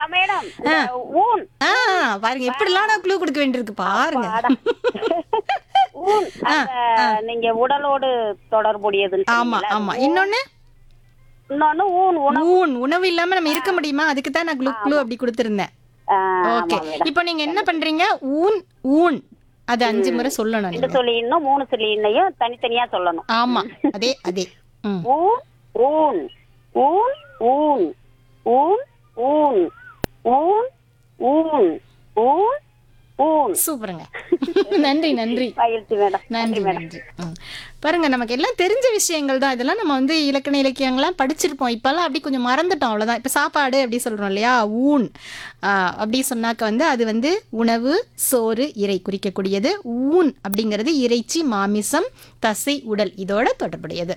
Madam இந்த ஊன் ஆ பாருங்க எப்படிலாம் நான் க்ளூ கொடுக்க வேண்டியிருக்கு பாருங்க அட. ஊன் அந்த நீங்க உடலோடு தொடர்புடையதுன்னு ஆமா சொன்னீங்கல்ல, ஆமா அது ஊன். இன்னொன்னு இன்னொன்னு ஊன் உணவு ஊன் உணவு இல்லாம நம்ம இருக்க முடியுமா அதுக்கு தான் நான் க்ளூ க்ளூ அப்படி கொடுத்திருந்தேன் ஆ, ஓகே ஆமா மேடம் இப்போ நீங்க என்ன பண்றீங்க ஊன் ஊன் அது அஞ்சு முறை சொல்லணும் ரெண்டு நீங்க சொல்லி இன்னும் மூணு சொல்லி இன்னையும் தனித்தனியா சொல்லணும் ஆமா அதே அதே ம் ஊன் ஊன் ஊன் ஊன் ஊன் ஊன் ஊன் ஊன் ஊன் ஊன் சூப்பருங்க நன்றி நன்றி பயிற்சி மேடம் நன்றி நன்றி ம். பாருங்க நமக்கு எல்லாம் தெரிஞ்ச விஷயங்கள் தான் இதெல்லாம் நம்ம வந்து இலக்கண இலக்கியங்கள்லாம் படிச்சிருப்போம் இப்பெல்லாம் அப்படி கொஞ்சம் மறந்துட்டோம் அவ்வளோதான் இப்போ சாப்பாடு அப்படி சொல்கிறோம் இல்லையா ஊன் ஆ, அப்படி சொன்னாக்க வந்து அது வந்து உணவு சோறு இறை குறிக்கக்கூடியது ஊன் அப்படிங்கிறது இறைச்சி மாமிசம் தசை உடல் இதோட தொடர்புடையது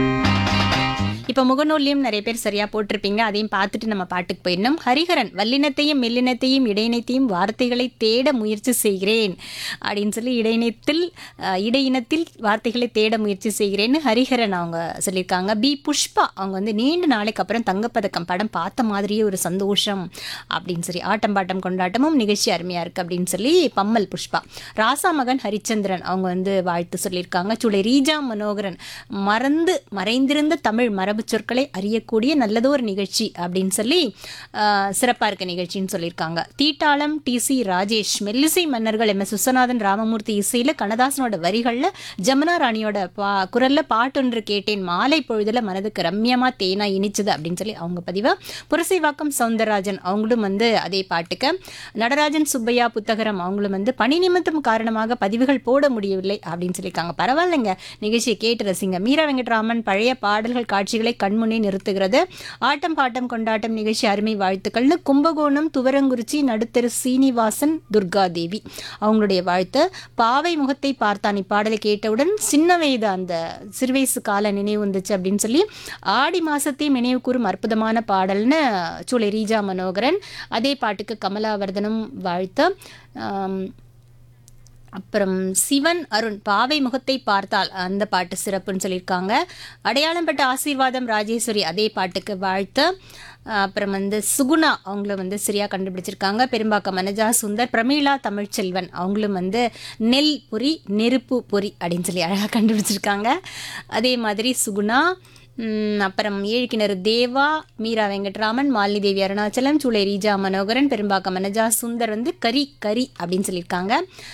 இப்போ முகநூல்லையும் நிறைய பேர் சரியா போட்டிருப்பீங்க அதையும் பார்த்துட்டு நம்ம பாட்டுக்கு போயிடணும் ஹரிஹரன் வல்லினத்தையும் மெல்லினத்தையும் இடையினத்தையும் வார்த்தைகளை தேட முயற்சி செய்கிறேன் அப்படின்னு சொல்லி இடையினத்தில் அஹ், இடையினத்தில் வார்த்தைகளை தேட முயற்சி செய்கிறேன்னு ஹரிஹரன் அவங்க சொல்லியிருக்காங்க பி புஷ்பா அவங்க வந்து நீண்ட நாளைக்கு அப்புறம் தங்கப்பதக்கம் படம் பார்த்த மாதிரியே ஒரு சந்தோஷம் அப்படின்னு சொல்லி ஆட்டம் பாட்டம் கொண்டாட்டமும் நிகழ்ச்சி அருமையா இருக்கு அப்படின்னு சொல்லி பம்மல் புஷ்பா ராசா மகன் ஹரிச்சந்திரன் அவங்க வந்து வாழ்த்து சொல்லியிருக்காங்க சுளை ரீஜா மனோகரன் மறந்து மறைந்திருந்த தமிழ் மரபு சொற்களை அறியக்கூடிய நல்லதொரு நிகழ்ச்சி அப்படின்னு சொல்லி ஆஹ், சிறப்பா இருக்க நிகழ்ச்சின்னு சொல்லியிருக்காங்க தீட்டாளம் டி சி ராஜேஷ் மெல்லிசை மன்னர்கள் எம் எஸ் விஸ்வநாதன் ராமமூர்த்தி இசையில கண்ணதாசனோட வரிகள்ல ஜமுனா ராணியோட பா குரல்ல பாட்டொன்று கேட்டேன் மாலை பொழுதுல மனதுக்கு ரம்யமா தேனா இனிச்சது அப்படின்னு சொல்லி அவங்க பதிவு புரசைவாக்கம் சவுந்தரராஜன் அவங்களும் வந்து அதே பாட்டுக்கு நடராஜன் சுப்பையா புத்தகரம் அவங்களும் வந்து பணி நிமித்தம் காரணமாக பதிவுகள் போட முடியவில்லை அப்படின்னு சொல்லியிருக்காங்க பரவாயில்லைங்க நிகழ்ச்சியை கேட்டு ரசிங்க மீரா வெங்கட்ராமன் பழைய பாடல்கள் காட்சிகளை கண்முன்னே நிறுத்துகிறது ஆட்டம் பாட்டம் கொண்டாட்டம் நிகழ்ச்சி அருமை வாழ்த்துக்கள்னு கும்பகோணம் துவரங்குறிச்சி நடுத்தரு சீனிவாசன் துர்காதேவி அவங்களுடைய வாழ்த்து பாவை முகத்தை பார்த்தான் இப்பாடலை கேட்டவுடன் சின்ன வயது அந்த சிறுவயசு கால நினைவு வந்துச்சு அப்படின்னு சொல்லி ஆடி மாசத்தையும் நினைவு கூறும் அற்புதமான பாடல்னு சூளை ரீஜா மனோகரன் அதே பாட்டுக்கு கமலாவர்தனம் வாழ்த்து ஆம், அப்புறம் சிவன் அருண் பாவை முகத்தை பார்த்தால் அந்த பாட்டு சிறப்புன்னு சொல்லியிருக்காங்க அடையாளம் பட்ட ஆசீர்வாதம் ராஜேஸ்வரி அதே பாட்டுக்கு வாழ்த்து அப்புறம் வந்து சுகுணா அவங்கள வந்து சரியா கண்டுபிடிச்சிருக்காங்க பெரும்பாக்கம் மனஜா சுந்தர் பிரமீளா தமிழ்ச்செல்வன் அவங்களும் வந்து நெல் பொரி நெருப்பு பொரி அப்படின்னு சொல்லி அழகாக கண்டுபிடிச்சிருக்காங்க அதே மாதிரி சுகுணா ம், அப்புறம் ஏழுக்கிணறு தேவா மீரா வெங்கட்ராமன் மாலினி தேவி அருணாச்சலம் சூளை ரீஜா மனோகரன் பெரும்பாக்கம் மனஜா சுந்தர் வந்து கரி கரி அப்படின்னு சொல்லியிருக்காங்க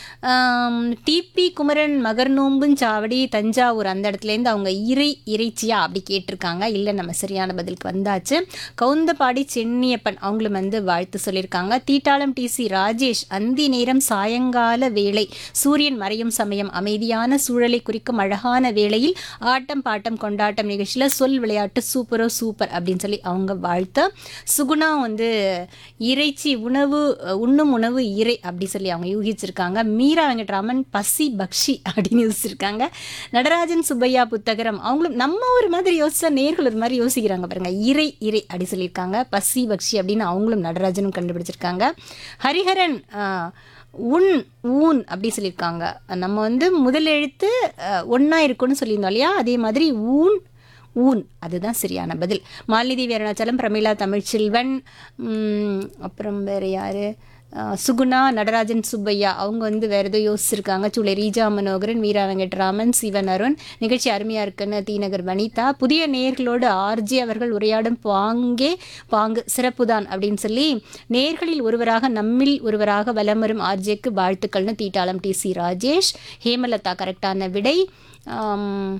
டிபி குமரன் மகர்நோம்பும் சாவடி தஞ்சாவூர் அந்த இடத்துலேருந்து அவங்க இறை இறைச்சியா அப்படி கேட்டிருக்காங்க இல்லை நம்ம சரியான பதிலுக்கு வந்தாச்சு கவுந்தபாடி சென்னியப்பன் அவங்களும் வந்து வாழ்த்து சொல்லியிருக்காங்க தீட்டாளம் டிசி ராஜேஷ் அந்தி நேரம் சாயங்கால வேளை சூரியன் மறையும் சமயம் அமைதியான சூழலை குறிக்கும் அழகான வேளையில் ஆட்டம் பாட்டம் கொண்டாட்டம் நிகழ்ச்சியில் சொல் விளையாட்டு சூப்பரோ சூப்பர் அப்படின்னு சொல்லி அவங்க வாழ்த்து சுகுணா வந்து இறைச்சி உணவு அஹ், உண்ணும் உணவு இறை அப்படி சொல்லி அவங்க யூகிச்சிருக்காங்க மீரா வெங்கட்ராமன் பசி பக்ஷி அப்படின்னு யோசிச்சிருக்காங்க நடராஜன் சுப்பையா புத்தகரம் அவங்களும் நம்ம ஒரு மாதிரி யோசிச்சா நேர்கள் ஒரு மாதிரி யோசிக்கிறாங்க பாருங்க இறை இறை அப்படி சொல்லியிருக்காங்க பசி பக்ஷி அப்படின்னு அவங்களும் நடராஜனும் கண்டுபிடிச்சிருக்காங்க ஹரிஹரன் ஆஹ், உன் ஊன் அப்படி சொல்லியிருக்காங்க நம்ம வந்து முதல் எழுத்து ஒன்றா இருக்குன்னு சொல்லியிருந்தோம் இல்லையா அதே மாதிரி ஊன் ஊன் அதுதான் சரியான பதில் மாலினி அருணாச்சலம் பிரமிளா தமிழ்ச்செல்வன் உம், அப்புறம் வேறு யார் சுகுணா நடராஜன் சுப்பையா அவங்க வந்து வேறு ஏதோ யோசிச்சிருக்காங்க சூளை ரீஜா மனோகரன் வீரா வெங்கட்ராமன் சிவன் அருண் நிகழ்ச்சி அருமையாக இருக்குன்னு தீநகர் வனிதா புதிய நேர்களோடு ஆர்ஜி அவர்கள் உரையாடும் பாங்கே பாங்கு சிறப்புதான் அப்படின்னு சொல்லி நேர்களில் ஒருவராக நம்மில் ஒருவராக வலம் வரும் ஆர்ஜேக்கு வாழ்த்துக்கள்னு தீட்டாளம் டி சி ராஜேஷ் ஹேமலதா கரெக்டான விடை ஆம்,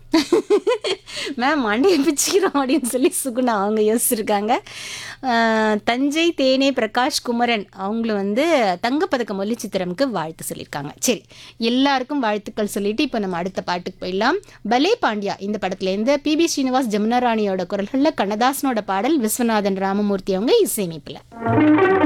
மேம் மண்டையை பிச்சுக்கிறோம் அப்படின்னு சொல்லி சுகுணா அவங்க யோசிச்சிருக்காங்க ஆஹ், தஞ்சை தேனே பிரகாஷ் குமரன் அவங்களும் வந்து தங்கப்பதக்கம் ஒலி சித்திரமுக்கு வாழ்த்து சொல்லியிருக்காங்க சரி எல்லாருக்கும் வாழ்த்துக்கள் சொல்லிட்டு இப்போ நம்ம அடுத்த பாட்டுக்கு போயிடலாம் பலே பாண்டியா இந்த படத்துலேருந்து பிபி ஸ்ரீனிவாஸ் ஜமுனா ராணியோட குரல்களில் கண்ணதாசனோட பாடல் விஸ்வநாதன் ராமமூர்த்தி அவங்க இசையமைப்பில்